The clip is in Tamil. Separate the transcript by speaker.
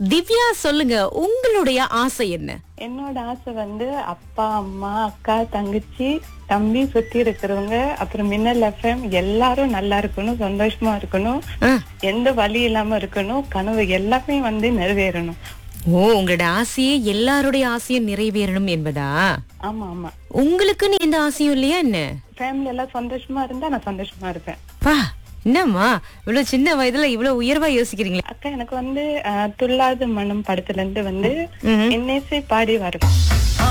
Speaker 1: திவ்யா சொல்லுங்க உங்களுடைய ஆசை என்ன
Speaker 2: என்னோட ஆசை வந்து அப்பா அம்மா அக்கா தங்கச்சி தம்பி சுத்தி இருக்கிறவங்க அப்புறம் மின்னல் எஃப்எம் எல்லாரும் நல்லா இருக்கணும் சந்தோஷமா இருக்கணும்
Speaker 1: ஆ.
Speaker 2: எந்த வலி இல்லாம இருக்கணும் கனவு எல்லாமே வந்து நிறைவேறணும்
Speaker 1: ஓ உங்களோட ஆசையே எல்லாருடைய ஆசையும் நிறைவேறணும் என்பதா
Speaker 2: ஆமா ஆமா
Speaker 1: உங்களுக்குன்னு எந்த ஆசையும் இல்லையா என்ன
Speaker 2: ஃபேமிலி எல்லாம் சந்தோஷமா இருந்தா நான் சந்தோஷமா இருப்பேன்
Speaker 1: பா என்னம்மா இவ்வளவு சின்ன வயதுல இவ்வளவு உயர்வா யோசிக்கிறீங்களே
Speaker 2: அக்கா எனக்கு வந்து அஹ், துள்ளாத மனம் படத்துல இருந்து வந்து
Speaker 1: ம்ஹும்.
Speaker 2: என்னேசை பாடி வரும்